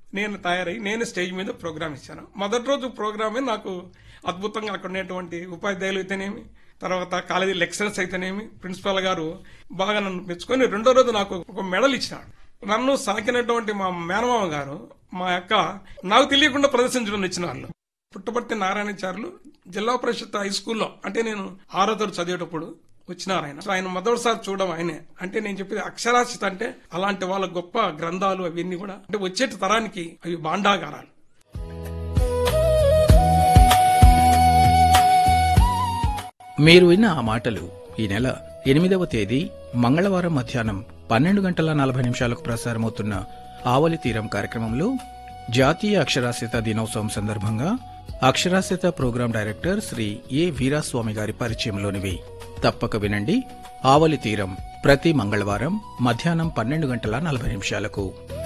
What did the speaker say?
నేను తయారై నేను స్టేజ్ మీద ప్రోగ్రామ్ ఇచ్చాను మొదటి రోజు ప్రోగ్రామే నాకు అద్భుతంగా అక్కడ ఉండేటువంటి ఉపాధ్యాయులు అయితేనేమి తర్వాత కాలేజీ లెక్చరర్స్ అయితేనేమి ప్రిన్సిపాల్ గారు బాగా నన్ను మెచ్చుకొని రెండో రోజు నాకు ఒక మెడల్ ఇచ్చినాడు నన్ను సాకినటువంటి మా మేనమామ గారు మా యొక్క నాకు తెలియకుండా ప్రదర్శించడం ఇచ్చిన వాళ్ళు పుట్టపర్తి నారాయణచారులు జిల్లా పరిషత్ హై స్కూల్లో అంటే నేను ఆరో తరగతి చదివేటప్పుడు వచ్చినారు ఆయన సో ఆయన మొదటిసారి చూడడం ఆయనే అంటే నేను చెప్పేది అక్షరాస్యత అంటే అలాంటి వాళ్ళ గొప్ప గ్రంథాలు అవన్నీ కూడా అంటే వచ్చేటి తరానికి అవి భాండాగారాలు మీరు విన్న ఆ మాటలు ఈ నెల ఎనిమిదవ తేదీ మంగళవారం మధ్యాహ్నం పన్నెండు గంటల నలభై నిమిషాలకు ప్రసారమవుతున్న ఆవలి తీరం కార్యక్రమంలో జాతీయ అక్షరాస్యత దినోత్సవం సందర్భంగా అక్షరాస్యత programme director Shri A Veeraswamy గారి పరిచయంలోనివి తప్పక వినండి ఆవలి తీరం ప్రతి మంగళవారం మధ్యాహ్నం పన్నెండు గంటల నలభై నిమిషాలకు